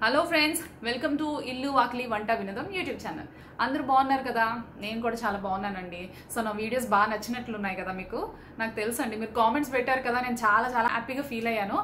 Hello friends welcome to ఇల్లు వాకిలి వంట వినోదం యూట్యూబ్ ఛానల్ అందరూ బాగున్నారు కదా నేను కూడా చాలా బాగున్నానండి సో నా వీడియోస్ బాగా నచ్చినట్లు ఉన్నాయి కదా మీకు నాకు తెలుసు అండి మీరు కామెంట్స్ పెట్టారు కదా నేను చాలా చాలా హ్యాపీగా ఫీల్ అయ్యాను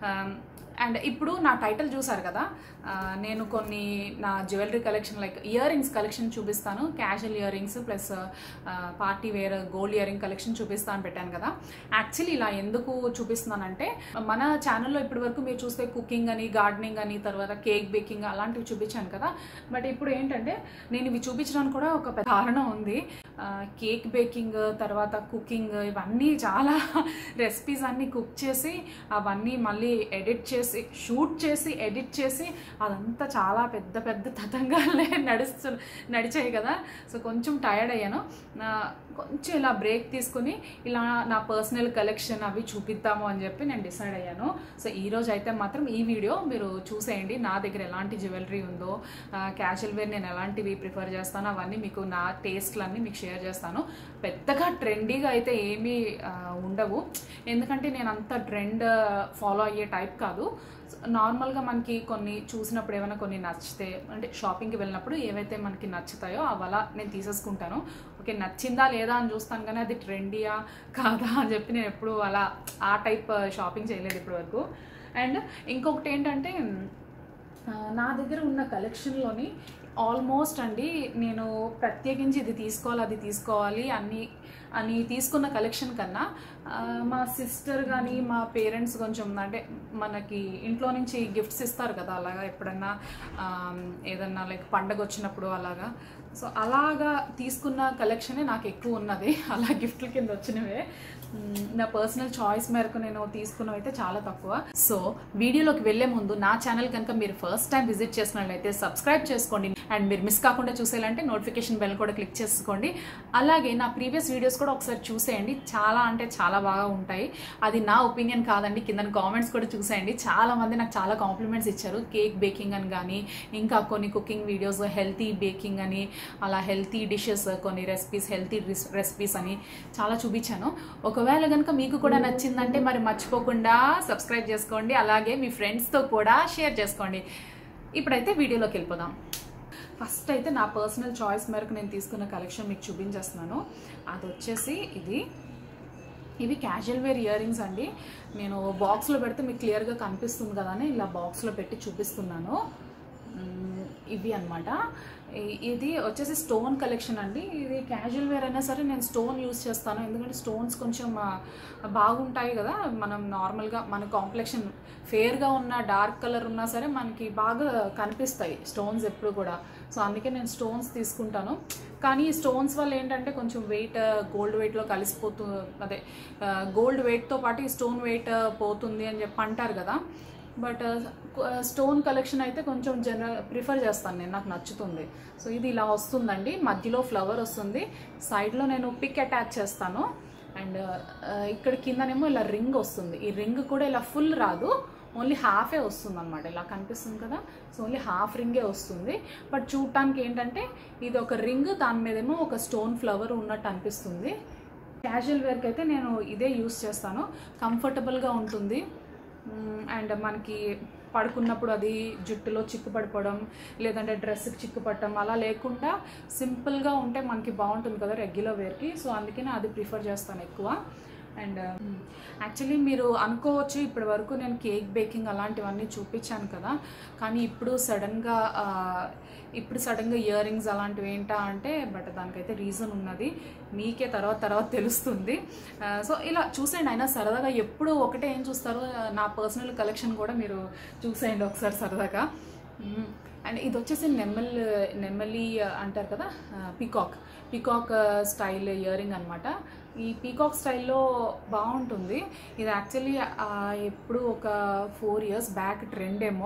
అండ్ ఇప్పుడు నా టైటిల్ చూసారు కదా ఆ, నేను కొన్ని నా jewellery collection like earrings collection చూపిస్తాను casual earrings plus party wear gold earring collection చూపిస్తాను పెట్టాను కదా యాక్చువల్లీ ఇలా ఎందుకు చూపిస్తున్నానంటే మన ఛానల్లో ఇప్పటి వరకు మీరు చూస్తే కుకింగ్ అని గార్డెనింగ్ అని తర్వాత కేక్ బేకింగ్ అలాంటివి చూపించాను కదా బట్ ఇప్పుడు ఏంటంటే నేను ఇవి చూపించడానికి కూడా ఒక పెద్ద కారణం ఉంది ఆ, కేక్ బేకింగ్ తర్వాత కుకింగ్ ఇవన్నీ చాలా రెసిపీస్ అన్నీ కుక్ చేసి అవన్నీ మళ్ళీ ఎడిట్ చేసి షూట్ చేసి ఎడిట్ చేసి అదంతా చాలా పెద్ద పెద్ద తతంగాలే నడుస్తు నడిచాయి కదా సో కొంచెం టైర్డ్ అయ్యాను నా కొంచెం ఇలా బ్రేక్ తీసుకుని ఇలా నా పర్సనల్ కలెక్షన్ అవి చూపిద్దాము అని చెప్పి నేను డిసైడ్ అయ్యాను సో ఈ రోజు అయితే మాత్రం ఈ వీడియో మీరు చూసేయండి నా దగ్గర ఎలాంటి జ్యువెలరీ ఉందో క్యాషువల్ వేర్ నేను ఎలాంటివి ప్రిఫర్ చేస్తానో అవన్నీ మీకు నా టేస్ట్లన్నీ మీకు షేర్ చేస్తాను పెద్దగా ట్రెండీగా అయితే ఏమీ ఆ, ఉండవు ఎందుకంటే నేను అంత ట్రెండ్ ఫాలో అయ్యే టైప్ కాదు నార్మల్గా మనకి కొన్ని చూసినప్పుడు ఏమైనా కొన్ని నచ్చితే అంటే షాపింగ్కి వెళ్ళినప్పుడు ఏవైతే మనకి నచ్చుతాయో అవి అలా నేను తీసేసుకుంటాను ఓకే నచ్చిందా లేదా అని చూస్తాను కానీ అది ట్రెండీయా కాదా అని చెప్పి నేను ఎప్పుడు అలా ఆ టైప్ షాపింగ్ చేయలేదు ఇప్పటివరకు అండ్ ఇంకొకటి ఏంటంటే ఆ, నా దగ్గర ఉన్న కలెక్షన్లోని ఆల్మోస్ట్ అండి నేను ప్రత్యేకించి ఇది తీసుకోవాలి అది తీసుకోవాలి అన్ని అని తీసుకున్న కలెక్షన్ కన్నా ఆ, మా సిస్టర్ కానీ మా పేరెంట్స్ కొంచెం అంటే మనకి ఇంట్లో నుంచి గిఫ్ట్స్ ఇస్తారు కదా అలాగా ఎప్పుడన్నా ఆ, ఏదన్నా లైక్ పండగ వచ్చినప్పుడు అలాగా సో అలాగా తీసుకున్న కలెక్షనే నాకు ఎక్కువ ఉన్నది అలా గిఫ్ట్ల కింద వచ్చినవే మ్, నా పర్సనల్ చాయిస్ మేరకు నేను తీసుకున్నవి అయితే చాలా తక్కువ సో వీడియోలోకి వెళ్లే ముందు నా ఛానల్ కనుక మీరు ఫస్ట్ టైం విజిట్ చేసినట్లయితే సబ్స్క్రైబ్ చేసుకోండి అండ్ మీరు మిస్ కాకుండా చూసేయాలంటే నోటిఫికేషన్ బెల్ కూడా క్లిక్ చేసుకోండి అలాగే నా ప్రీవియస్ వీడియోస్ కూడా ఒకసారి చూసేయండి చాలా అంటే చాలా బాగా ఉంటాయి అది నా ఒపీనియన్ కాదండి కింద కామెంట్స్ కూడా చూసేయండి చాలా మంది నాకు చాలా కాంప్లిమెంట్స్ ఇచ్చారు కేక్ బేకింగ్ అని కానీ ఇంకా కొన్ని కుకింగ్ వీడియోస్ హెల్తీ బేకింగ్ అని అలా హెల్తీ డిషెస్ కొన్ని రెసిపీస్ హెల్తీ రెసిపీస్ అని చాలా చూపించాను ఒకవేళ కనుక మీకు కూడా నచ్చిందంటే మరి మర్చిపోకుండా సబ్స్క్రైబ్ చేసుకోండి అలాగే మీ ఫ్రెండ్స్తో కూడా షేర్ చేసుకోండి ఇప్పుడైతే వీడియోలోకి వెళ్ళిపోదాం ఫస్ట్ అయితే నా పర్సనల్ చాయిస్ మేరకు నేను తీసుకున్న కలెక్షన్ మీకు చూపించేస్తున్నాను అది వచ్చేసి ఇది ఇవి క్యాజువల్ వేర్ ఇయర్ రింగ్స్ అండి నేను బాక్స్లో పెడితే మీకు క్లియర్గా కనిపిస్తుంది కదా అని ఇలా బాక్స్లో పెట్టి చూపిస్తున్నాను మ్మ్, ఇవి అనమాట ఇది వచ్చేసి స్టోన్ కలెక్షన్ అండి ఇది క్యాజువల్ వేర్ అయినా సరే నేను స్టోన్ యూస్ చేస్తాను ఎందుకంటే స్టోన్స్ కొంచెం ఆ, బాగుంటాయి కదా మనం నార్మల్గా మన కాంప్లెక్షన్ ఫేర్గా ఉన్న డార్క్ కలర్ ఉన్నా సరే మనకి బాగా కనిపిస్తాయి స్టోన్స్ ఎప్పుడు కూడా సో అందుకే నేను స్టోన్స్ తీసుకుంటాను కానీ ఈ స్టోన్స్ వల్ల ఏంటంటే కొంచెం వెయిట్ గోల్డ్ వెయిట్లో కలిసిపోతూ అదే గోల్డ్ వెయిట్తో పాటు ఈ స్టోన్ వెయిట్ పోతుంది అని చెప్పి అంటారు కదా బట్ స్టోన్ కలెక్షన్ అయితే కొంచెం జనరల్ ప్రిఫర్ చేస్తాను నేను నాకు నచ్చుతుంది సో ఇది ఇలా వస్తుందండి మధ్యలో ఫ్లవర్ వస్తుంది సైడ్లో నేను పిక్ అటాచ్ చేస్తాను అండ్ ఇక్కడ కిందనేమో ఇలా రింగ్ వస్తుంది ఈ రింగ్ కూడా ఇలా ఫుల్ రాదు ఓన్లీ హాఫే వస్తుంది అనమాట ఇలా కనిపిస్తుంది కదా సో ఓన్లీ హాఫ్ రింగే వస్తుంది బట్ చూడటానికి ఏంటంటే ఇది ఒక రింగ్ దాని మీదేమో ఒక స్టోన్ ఫ్లవర్ ఉన్నట్టు అనిపిస్తుంది క్యాజువల్ వేర్కి అయితే నేను ఇదే యూస్ చేస్తాను కంఫర్టబుల్గా ఉంటుంది అండ్ మనకి పడుకున్నప్పుడు అది జుట్టులో చిక్కు పడిపోవడం లేదంటే డ్రెస్కి చిక్కు పట్టడం అలా లేకుండా సింపుల్గా ఉంటే మనకి బాగుంటుంది కదా రెగ్యులర్ వేర్కి సో అందుకనే అది ప్రిఫర్ చేస్తాను ఎక్కువ అండ్ యాక్చువల్లీ మీరు అనుకోవచ్చు ఇప్పటి వరకు నేను కేక్ బేకింగ్ అలాంటివన్నీ చూపించాను కదా కానీ ఇప్పుడు సడన్గా ఇప్పుడు సడన్గా ఇయర్ రింగ్స్ అలాంటివి ఏంటా అంటే బట్ దానికైతే రీజన్ ఉన్నది మీకే తర్వాత తర్వాత తెలుస్తుంది సో ఇలా చూసేయండి అయినా సరదాగా ఎప్పుడు ఒకటే ఏం చూస్తారో ఆ, నా పర్సనల్ కలెక్షన్ కూడా మీరు చూసేయండి ఒకసారి సరదాగా మ్మ్. అండ్ ఇది వచ్చేసి నెమ్మల్ నెమ్మలి అంటారు కదా peacock peacock style earring అనమాట ఈ పీకాక్ స్టైల్లో బాగుంటుంది ఇది యాక్చువల్లీ ఎప్పుడు ఒక ఫోర్ ఇయర్స్ బ్యాక్ ట్రెండ్ ఏమో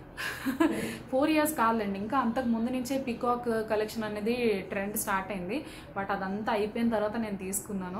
ఫోర్ ఇయర్స్ కాదండి ఇంకా అంతకు ముందు నుంచే పీకాక్ కలెక్షన్ అనేది ట్రెండ్ స్టార్ట్ అయింది బట్ అదంతా అయిపోయిన తర్వాత నేను తీసుకున్నాను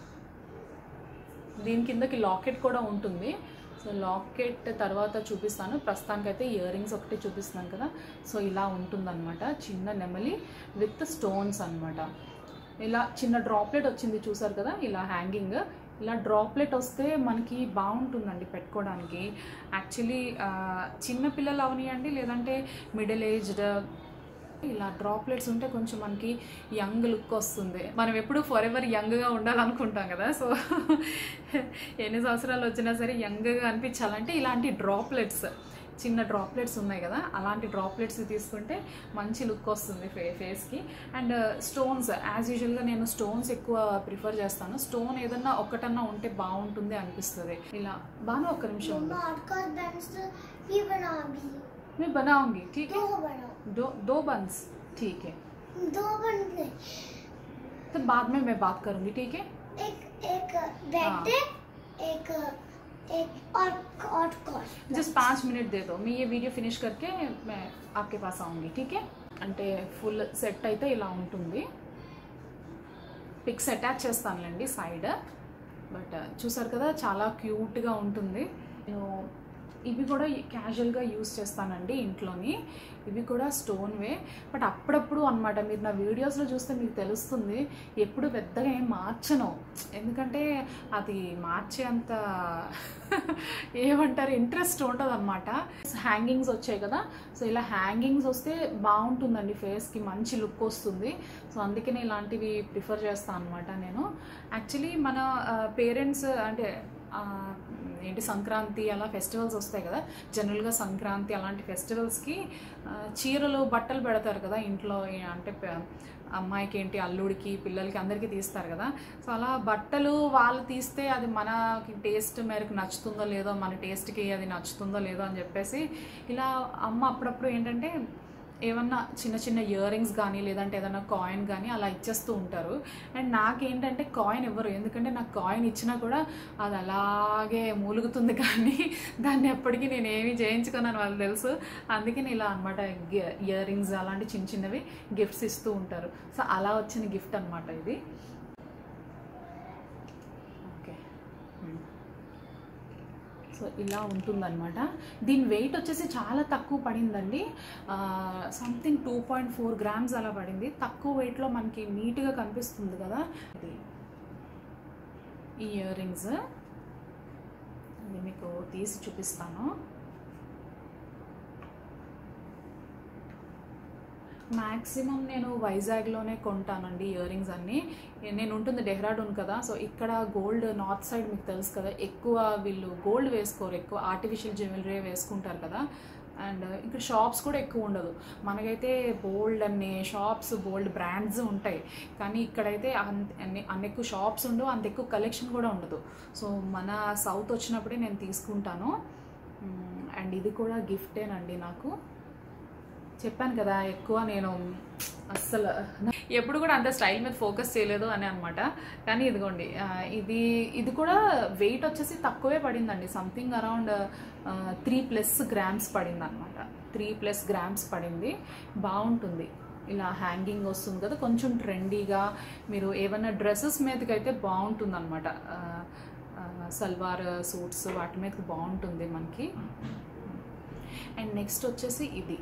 దీని కిందకి లాకెట్ కూడా ఉంటుంది సో లాకెట్ తర్వాత చూపిస్తాను ప్రస్తుతానికైతే ఇయర్ రింగ్స్ ఒకటి చూపిస్తున్నాను కదా సో ఇలా ఉంటుందన్నమాట చిన్న నెమలి విత్ స్టోన్స్ అన్నమాట ఇలా చిన్న డ్రాప్లెట్ వచ్చింది చూసారు కదా ఇలా హ్యాంగింగ్ ఇలా డ్రాప్లెట్ వస్తే మనకి బాగుంటుందండి పెట్టుకోవడానికి యాక్చువల్లీ చిన్నపిల్లలు అవనియండి లేదంటే మిడిల్ ఏజ్డ్ ఇలా డ్రాప్లెట్స్ ఉంటే కొంచెం మనకి యంగ్ లుక్ వస్తుంది మనం ఎప్పుడు ఫర్ ఎవర్ యంగ్గా ఉండాలనుకుంటాం కదా సో ఎన్ని సంవత్సరాలు వచ్చినా సరే యంగ్గా అనిపించాలంటే ఇలాంటి డ్రాప్లెట్స్ చిన్న డ్రాప్లెట్స్ ఉన్నాయి కదా అలాంటి డ్రాప్లెట్స్ తీసుకుంటే మంచి లుక్ వస్తుంది ఫే ఫేస్కి అండ్ స్టోన్స్ యాజ్ యూజువల్గా నేను స్టోన్స్ ఎక్కువ ప్రిఫర్ చేస్తాను స్టోన్ ఏదన్నా ఒక్కటన్నా ఉంటే బాగుంటుంది అనిపిస్తుంది ఇలా బాగా ఒక్క నిమిషం ఉండు. मम्मा आजकल बेंच भी बनाऊंगी मैं बनाऊंगी ठीक है दो बनाओ दो दो बंस ठीक है दो बनते तो बाद में मैं बात करूंगी ठीक है एक एक बेड एक एक और और कॉस जस्ट पाँच मिनट दे दो मैं ये वीडियो फिनिश करके मैं आपके पास आऊँगी ठीक है అంటే ఫుల్ సెట్ అయితే ఇలా ఉంటుంది పిక్స్ అటాచ్ చేస్తానులేండి సైడ్ బట్ చూసారు కదా చాలా క్యూట్గా ఉంటుంది నేను ఇవి కూడా క్యాజువల్గా యూస్ చేస్తానండి ఇంట్లోని ఇవి కూడా స్టోన్వే బట్ అప్పుడప్పుడు అనమాట మీరు నా వీడియోస్లో చూస్తే మీకు తెలుస్తుంది ఎప్పుడు పెద్దగా ఏం మార్చను ఎందుకంటే అది మార్చేంత ఏమంటారు ఇంట్రెస్ట్ ఉంటుంది అనమాట హ్యాంగింగ్స్ వచ్చాయి కదా సో ఇలా హ్యాంగింగ్స్ వస్తే బాగుంటుందండి ఫేస్కి మంచి లుక్ వస్తుంది సో అందుకనే ఇలాంటివి ప్రిఫర్ చేస్తాను అనమాట నేను యాక్చువల్లీ మన పేరెంట్స్ అంటే ఆ, ఏంటి సంక్రాంతి అలా ఫెస్టివల్స్ వస్తాయి కదా జనరల్గా సంక్రాంతి అలాంటి ఫెస్టివల్స్కి ఆ, చీరలు బట్టలు పెడతారు కదా ఇంట్లో ఏ- అంటే ప- అమ్మాయికి ఏంటి అల్లుడికి పిల్లలకి అందరికీ తీస్తారు కదా సో అలా బట్టలు వాళ్ళు తీస్తే అది మనకి టేస్ట్ మేరకు నచ్చుతుందో లేదో మన టేస్ట్కి అది నచ్చుతుందో లేదో అని చెప్పేసి ఇలా అమ్మ అప్పుడప్పుడు ఏంటంటే ఏమన్నా చిన్న చిన్న ఇయర్ రింగ్స్ కానీ లేదంటే ఏదైనా కాయిన్ కానీ అలా ఇచ్చేస్తూ ఉంటారు అండ్ నాకేంటంటే కాయిన్ ఇవ్వరు ఎందుకంటే నాకు కాయిన్ ఇచ్చినా కూడా అది అలాగే మూలుగుతుంది కానీ దాన్ని ఎప్పటికీ నేను ఏమి చేయించుకున్నాను వాళ్ళు తెలుసు అందుకే నేను ఇలా అనమాట ఇయర్ రింగ్స్ అలాంటి చిన్న చిన్నవి గిఫ్ట్స్ ఇస్తూ ఉంటారు సో అలా వచ్చిన గిఫ్ట్ అనమాట ఇది ఓకే సో ఇలా ఉంటుందన్నమాట దీని వెయిట్ వచ్చేసి చాలా తక్కువ పడిందండి something two point four grams అలా పడింది తక్కువ వెయిట్లో మనకి నీట్గా కనిపిస్తుంది కదా ఇది ఈ ఇయర్ రింగ్స్ ఇది మీకు తీసి చూపిస్తాను మ్యాక్సిమం నేను వైజాగ్లోనే కొంటానండి ఇయర్ రింగ్స్ అన్నీ నేను ఉంటుంది డెహ్రాడూన్ కదా సో ఇక్కడ గోల్డ్ నార్త్ సైడ్ మీకు తెలుసు కదా ఎక్కువ వీళ్ళు గోల్డ్ వేసుకోరు ఎక్కువ ఆర్టిఫిషియల్ జ్యువెలరీ వేసుకుంటారు కదా అండ్ ఇక్కడ షాప్స్ కూడా ఎక్కువ ఉండదు మనకైతే బోల్డ్ అన్ని షాప్స్ బోల్డ్ బ్రాండ్స్ ఉంటాయి కానీ ఇక్కడైతే అంత అన్ని అన్ని ఎక్కువ షాప్స్ ఉండవు అంత ఎక్కువ కలెక్షన్ కూడా ఉండదు సో మన సౌత్ వచ్చినప్పుడే నేను తీసుకుంటాను అండ్ ఇది కూడా గిఫ్టేనండి నాకు చెప్పాను కదా ఎక్కువ నేను అస్సలు ఎప్పుడు కూడా అంత స్టైల్ మీద ఫోకస్ చేయలేదు అని అనమాట కానీ ఇదిగోండి ఆ, ఇది ఇది కూడా వెయిట్ వచ్చేసి తక్కువే పడిందండి something around three plus grams పడింది అనమాట త్రీ ప్లస్ గ్రామ్స్ పడింది బాగుంటుంది ఇలా హ్యాంగింగ్ వస్తుంది కదా కొంచెం ట్రెండీగా మీరు ఏమైనా డ్రెస్సెస్ మీదకైతే బాగుంటుంది అనమాట సల్వార్ సూట్స్ వాటి మీదకి బాగుంటుంది మనకి అండ్ నెక్స్ట్ వచ్చేసి ఇది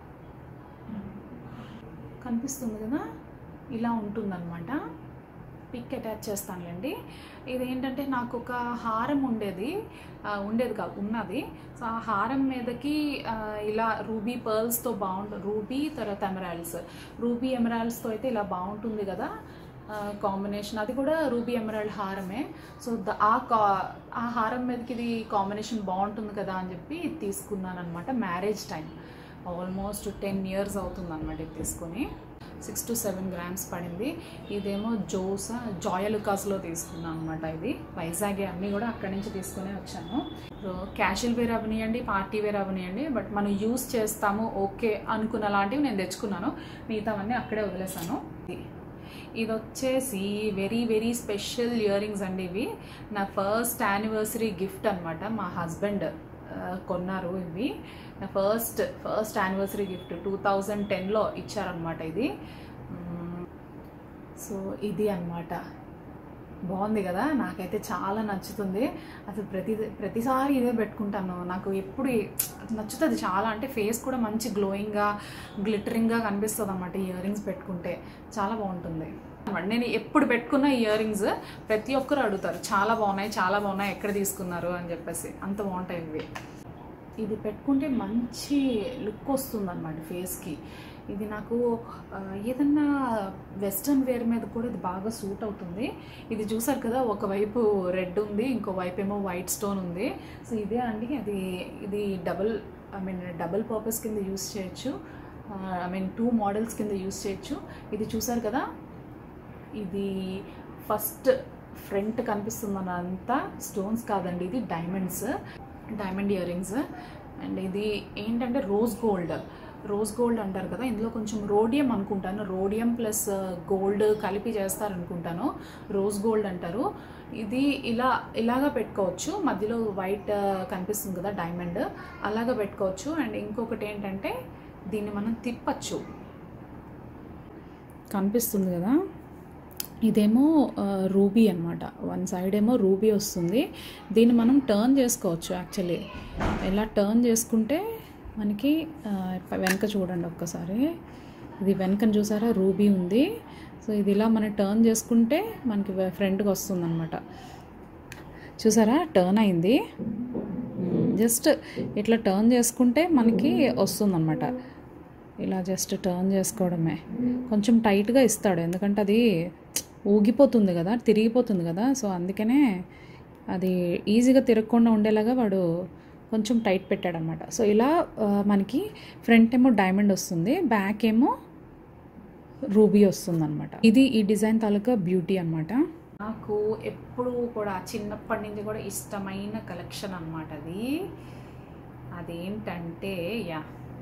కనిపిస్తుంది కదా ఇలా ఉంటుందన్నమాట పిక్ అటాచ్ చేస్తానులేండి ఇది ఏంటంటే నాకు ఒక హారం ఉండేది ఆ, ఉండేది కాదు ఉన్నది సో ఆ హారం మీదకి ఆ, ఇలా రూబీ పర్ల్స్తో బాగుంటుంది రూబీ తర్వాత ఎమరాల్డ్స్ రూబీ ఎమరాల్డ్స్తో అయితే ఇలా బాగుంటుంది కదా కాంబినేషన్ అది కూడా రూబీ ఎమరాల్డ్ హారమే సో ద ఆ కా ఆ హారం మీదకి ఇది కాంబినేషన్ బాగుంటుంది కదా అని చెప్పి ఇది తీసుకున్నాను అనమాట marriage time almost ten years అవుతుంది అనమాట ఇది తీసుకొని సిక్స్ టు సెవెన్ గ్రామ్స్ పడింది ఇదేమో జోసా జాయలుకాస్లో తీసుకున్నాను అనమాట ఇది వైజాగ్ అన్నీ కూడా అక్కడి నుంచి తీసుకునే వచ్చాను సో క్యాషువల్ వేర్ అవనియండి పార్టీ వేర్ అవనియండి బట్ మనం యూస్ చేస్తాము ఓకే అనుకున్న లాంటివి నేను తెచ్చుకున్నాను మిగతావన్నీ అక్కడే వదిలేసాను ఇది ఇది వచ్చేసి very very special earrings అండి ఇవి నా ఫస్ట్ యానివర్సరీ గిఫ్ట్ అనమాట మా హస్బెండ్ కొన్నారు ఇవి నా first first anniversary gift two thousand టెన్లో ఇచ్చారనమాట ఇది సో ఇది అన్నమాట బాగుంది కదా నాకైతే చాలా నచ్చుతుంది అసలు ప్రతి ప్రతిసారి ఇదే పెట్టుకుంటాను నాకు ఎప్పుడు ఈ- నచ్చుతుంది చాలా అంటే ఫేస్ కూడా మంచి గ్లోయింగ్గా గ్లిటరింగ్గా కనిపిస్తుంది అన్నమాట ఇయర్ రింగ్స్ పెట్టుకుంటే చాలా బాగుంటుంది అన్నమాట. నేను ఎప్పుడు పెట్టుకున్న ఇయర్ రింగ్స్ ప్రతి ఒక్కరు అడుగుతారు చాలా బాగున్నాయి చాలా బాగున్నాయి ఎక్కడ తీసుకున్నారు అని చెప్పేసి అంత బాగుంటాయి ఇవి ఇది పెట్టుకుంటే మంచి లుక్ వస్తుంది అనమాట ఫేస్కి ఇది నాకు ఆ, ఏదన్నా వెస్ట్రన్ వేర్ మీద కూడా ఇది బాగా సూట్ అవుతుంది ఇది చూసారు కదా ఒకవైపు రెడ్ ఉంది ఇంకో వైపు ఏమో వైట్ స్టోన్ ఉంది సో ఇదే అండి అది ఇది double I mean double purpose కింద యూస్ చేయొచ్చు ఐ మీన్ టూ మోడల్స్ కింద యూస్ చేయొచ్చు ఇది చూసారు కదా ఇది ఫస్ట్ ఫ్రంట్ కనిపిస్తుంది అంతా స్టోన్స్ కాదండి ఇది diamonds diamond earrings and ఇది ఏంటంటే రోజ్ గోల్డ్ రోజ్ గోల్డ్ అంటారు కదా ఇందులో కొంచెం రోడియం అనుకుంటాను రోడియం ప్లస్ గోల్డ్ కలిపి చేస్తారనుకుంటాను రోజ్ గోల్డ్ అంటారు ఇది ఇలా ఇలాగా పెట్టుకోవచ్చు మధ్యలో వైట్ కనిపిస్తుంది కదా డైమండ్ అలాగా పెట్టుకోవచ్చు అండ్ ఇంకొకటి ఏంటంటే దీన్ని మనం తిప్పచ్చు కనిపిస్తుంది కదా ఇదేమో రూబీ అనమాట వన్ సైడ్ ఏమో రూబీ వస్తుంది దీన్ని మనం టర్న్ చేసుకోవచ్చు యాక్చువల్లీ ఇలా టర్న్ చేసుకుంటే మనకి ఆ, వెనక చూడండి ఒక్కసారి ఇది వెనకని చూసారా రూబీ ఉంది సో ఇది ఇలా మనం టర్న్ చేసుకుంటే మనకి ఫ్రంట్కి వస్తుంది అనమాట చూసారా టర్న్ అయింది జస్ట్ ఇట్లా టర్న్ చేసుకుంటే మనకి వస్తుందన్నమాట ఇలా జస్ట్ టర్న్ చేసుకోవడమే కొంచెం టైట్గా ఇస్తాడు ఎందుకంటే అది ఊగిపోతుంది కదా తిరిగిపోతుంది కదా సో అందుకనే అది ఈజీగా తిరగకుండా ఉండేలాగా వాడు కొంచెం టైట్ పెట్టాడనమాట సో ఇలా ఆ, మనకి ఫ్రంట్ ఏమో డైమండ్ వస్తుంది బ్యాక్ ఏమో రూబీ వస్తుందన్నమాట ఇది ఈ డిజైన్ తాలూకా బ్యూటీ అన్నమాట నాకు ఎప్పుడు కూడా చిన్నప్పటి నుంచి కూడా ఇష్టమైన కలెక్షన్ అన్నమాట అది అదేంటంటే యా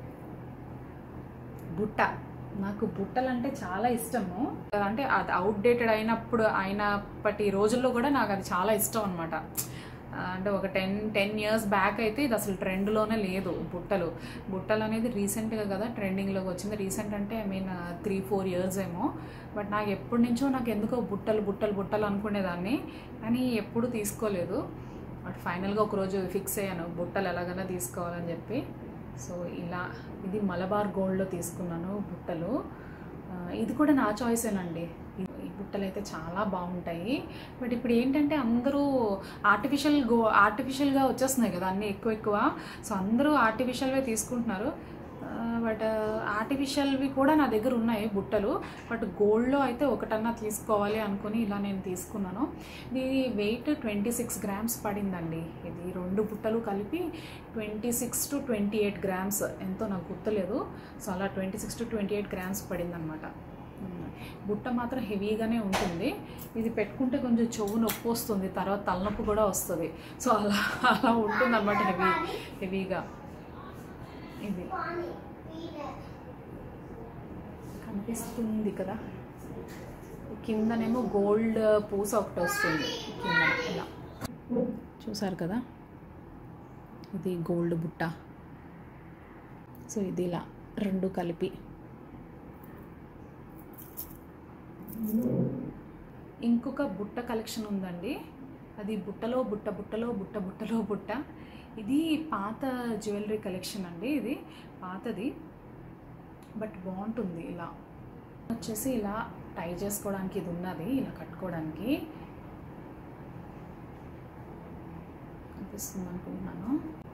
బుట్ట నాకు బుట్టలు అంటే చాలా ఇష్టము అంటే అది అవుట్డేటెడ్ అయినప్పుడు అయినప్పటి రోజుల్లో కూడా నాకు అది చాలా ఇష్టం అనమాట అంటే ఒక టెన్ టెన్ ఇయర్స్ బ్యాక్ అయితే ఇది అసలు ట్రెండ్లోనే లేదు బుట్టలు బుట్టలు అనేది రీసెంట్గా కదా ట్రెండింగ్లోకి వచ్చింది రీసెంట్ అంటే I mean three four years ఏమో బట్ నాకు ఎప్పటి నుంచో నాకు ఎందుకో బుట్టలు బుట్టలు బుట్టలు అనుకునేదాన్ని కానీ ఎప్పుడు తీసుకోలేదు బట్ ఫైనల్గా ఒకరోజు ఫిక్స్ అయ్యాను బుట్టలు ఎలాగైనా తీసుకోవాలని చెప్పి సో ఇలా ఇది మలబార్ గోల్డ్లో తీసుకున్నాను బుట్టలు ఆ, ఇది కూడా నా చాయిసేనండి ఈ- ఈ బుట్టలు అయితే చాలా బాగుంటాయి బట్ ఇప్పుడు ఏంటంటే అందరూ ఆర్టిఫిషియల్ గో ఆర్టిఫిషియల్గా వచ్చేస్తున్నాయి కదా అన్నీ ఎక్కువ ఎక్కువ సో అందరూ ఆర్టిఫిషియల్వే తీసుకుంటున్నారు బట్ ఆర్టిఫిషియల్వి కూడా నా దగ్గర ఉన్నాయి బుట్టలు బట్ గోల్డ్లో అయితే ఒకటన్నా తీసుకోవాలి అనుకుని ఇలా నేను తీసుకున్నాను ఇది వెయిట్ ట్వంటీ సిక్స్ గ్రామ్స్ పడిందండి ఇది రెండు బుట్టలు కలిపి twenty six to twenty eight grams ఎంతో నాకు గుర్తులేదు సో అలా twenty six to twenty eight grams పడిందనమాట ఉమ్. బుట్ట మాత్రం హెవీగానే ఉంటుంది ఇది పెట్టుకుంటే కొంచెం చెవు నొప్పి వస్తుంది తర్వాత తలనొప్పి కూడా వస్తుంది సో అలా అలా ఉంటుంది అనమాట హెవీ హెవీగా ఇది కనిపిస్తుంది కదా కిందనేమో గోల్డ్ పూస ఒకటి వస్తుంది కింద ఇలా చూసారు కదా ఇది గోల్డ్ బుట్ట సో ఇది ఇలా రెండు కలిపి ఇంకొక బుట్ట కలెక్షన్ ఉందండి అది బుట్టలో బుట్ట బుట్టలో బుట్ట బుట్టలో బుట్ట ఇది పాత జ్యువెలరీ కలెక్షన్ అండి ఇది పాతది బట్ బాగుంటుంది ఇలా వచ్చేసి ఇలా టై చేసుకోవడానికి ఇది ఉన్నది ఇలా కట్టుకోవడానికి కనిపిస్తుంది అనుకుంటున్నాను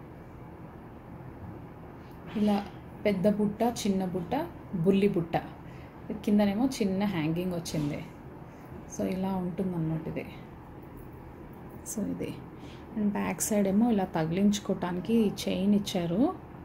ఇలా పెద్ద బుట్ట చిన్న బుట్ట బుల్లి బుట్ట కిందనేమో చిన్న హ్యాంగింగ్ వచ్చింది సో ఇలా ఉంటుందన్నమాట ఇది సో ఇది అండ్ బ్యాక్ సైడ్ ఏమో ఇలా తగిలించుకోవటానికి చైన్ ఇచ్చారు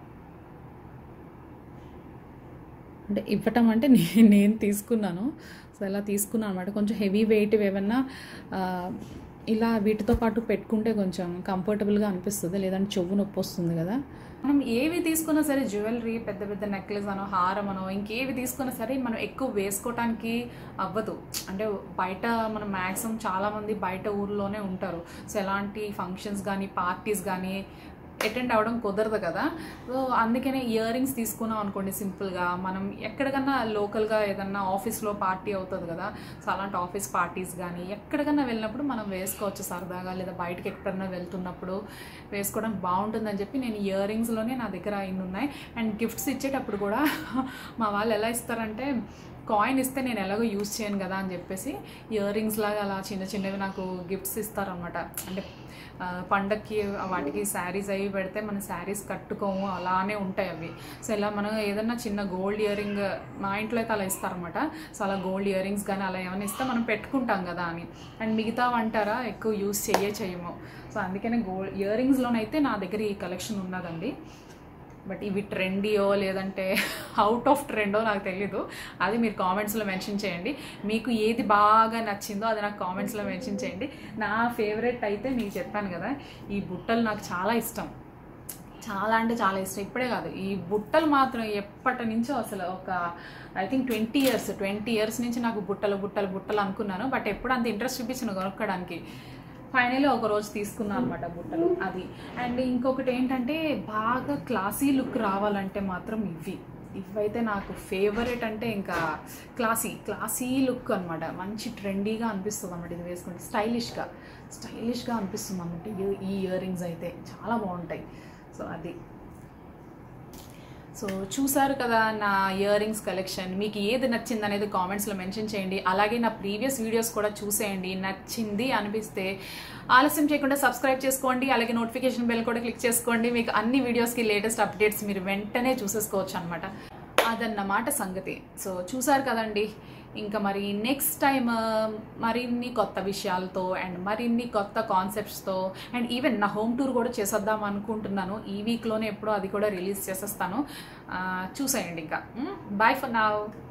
అంటే ఇవ్వటం అంటే నే- నేను తీసుకున్నాను సో ఇలా తీసుకున్నాను అనమాట కొంచెం హెవీ వెయిట్ ఏమన్నా ఆ, ఇలా వీటితో పాటు పెట్టుకుంటే కొంచెం కంఫర్టబుల్గా అనిపిస్తుంది లేదంటే చెవు నొప్పి వస్తుంది కదా మనం ఏవి తీసుకున్నా సరే జ్యువెలరీ పెద్ద పెద్ద నెక్లెస్ అనో హారం అనో ఇంకేవి తీసుకున్నా సరే మనం ఎక్కువ వేసుకోవటానికి అవ్వదు అంటే బయట మనం మ్యాక్సిమం చాలామంది బయట ఊర్లోనే ఉంటారు సో ఎలాంటి ఫంక్షన్స్ కానీ పార్టీస్ కానీ అటెండ్ అవ్వడం కుదరదు కదా సో అందుకనే ఇయర్ రింగ్స్ తీసుకున్నాం అనుకోండి సింపుల్గా మనం ఎక్కడికన్నా లోకల్గా ఏదన్నా ఆఫీస్లో పార్టీ అవుతుంది కదా సో అలాంటి ఆఫీస్ పార్టీస్ కానీ ఎక్కడికన్నా వెళ్ళినప్పుడు మనం వేసుకోవచ్చు సరదాగా లేదా బయటకి ఎక్కడన్నా వెళ్తున్నప్పుడు వేసుకోవడానికి బాగుంటుందని చెప్పి నేను ఇయర్ రింగ్స్లోనే నా దగ్గర ఇన్ని ఉన్నాయి అండ్ గిఫ్ట్స్ ఇచ్చేటప్పుడు కూడా మా వాళ్ళు ఎలా ఇస్తారంటే కాయిన్ ఇస్తే నేను ఎలాగో యూజ్ చేయను కదా అని చెప్పేసి ఇయర్ రింగ్స్ లాగా అలా చిన్న చిన్నవి నాకు గిఫ్ట్స్ ఇస్తారనమాట అంటే ఆ, పండక్కి వాటికి శారీస్ అవి పెడితే మన శారీస్ కట్టుకోము అలానే ఉంటాయి అవి సో ఇలా మనం ఏదన్నా చిన్న గోల్డ్ ఇయర్ రింగ్ మా ఇంట్లో అయితే అలా ఇస్తారనమాట సో అలా గోల్డ్ ఇయర్ రింగ్స్ కానీ అలా ఏమైనా ఇస్తే మనం పెట్టుకుంటాం కదా అని అండ్ మిగతా అంటారా ఎక్కువ యూస్ చెయ్యే చెయ్యము సో అందుకనే గోల్డ్ ఇయర్ రింగ్స్లోనైతే నా దగ్గర ఈ కలెక్షన్ ఉన్నదండి బట్ ఇవి ట్రెండీయో లేదంటే అవుట్ ఆఫ్ ట్రెండో నాకు తెలీదు అది మీరు కామెంట్స్లో మెన్షన్ చేయండి మీకు ఏది బాగా నచ్చిందో అది నాకు కామెంట్స్లో మెన్షన్ చేయండి నా ఫేవరెట్ అయితే మీకు చెప్పాను కదా ఈ బుట్టలు నాకు చాలా ఇష్టం చాలా అంటే చాలా ఇష్టం ఇప్పుడే కాదు ఈ బుట్టలు మాత్రం ఎప్పటి నుంచో అసలు ఒక I think twenty years twenty years నుంచి నాకు బుట్టలు బుట్టలు బుట్టలు అనుకున్నాను బట్ ఎప్పుడు అంత ఇంట్రెస్ట్ చూపించిన కొనుక్కోవడానికి ఫైనలీ ఒక రోజు తీసుకున్నాను అనమాట బుట్టలు అది అండ్ ఇంకొకటి ఏంటంటే బాగా క్లాసీ లుక్ రావాలంటే మాత్రం ఇవి ఇవైతే నాకు ఫేవరెట్ అంటే ఇంకా క్లాసీ క్లాసీ లుక్ అనమాట మంచి ట్రెండీగా అనిపిస్తుంది అనమాట ఇది వేసుకుంటే స్టైలిష్గా స్టైలిష్గా అనిపిస్తుంది అనమాట ఈ ఇయర్ రింగ్స్ అయితే చాలా బాగుంటాయి సో అది సో చూసారు కదా నా ఇయర్ రింగ్స్ కలెక్షన్ మీకు ఏది నచ్చింది అనేది కామెంట్స్లో మెన్షన్ చేయండి అలాగే నా ప్రీవియస్ వీడియోస్ కూడా చూసేయండి నచ్చింది అనిపిస్తే ఆలస్యం చేయకుండా సబ్స్క్రైబ్ చేసుకోండి అలాగే నోటిఫికేషన్ బెల్ కూడా క్లిక్ చేసుకోండి మీకు అన్ని వీడియోస్కి లేటెస్ట్ అప్డేట్స్ మీరు వెంటనే చూసేసుకోవచ్చు అనమాట అదన్నమాట సంగతి సో చూసారు కదండి ఇంకా మరి నెక్స్ట్ టైం మరిన్ని కొత్త విషయాలతో అండ్ మరిన్ని కొత్త కాన్సెప్ట్స్తో అండ్ ఈవెన్ నా హోమ్ టూర్ కూడా చేసేద్దాం అనుకుంటున్నాను ఈ వీక్లోనే ఎప్పుడో అది కూడా రిలీజ్ చేసేస్తాను ఆ, చూసేయండి ఇంకా బాయ్ ఫర్ నావ్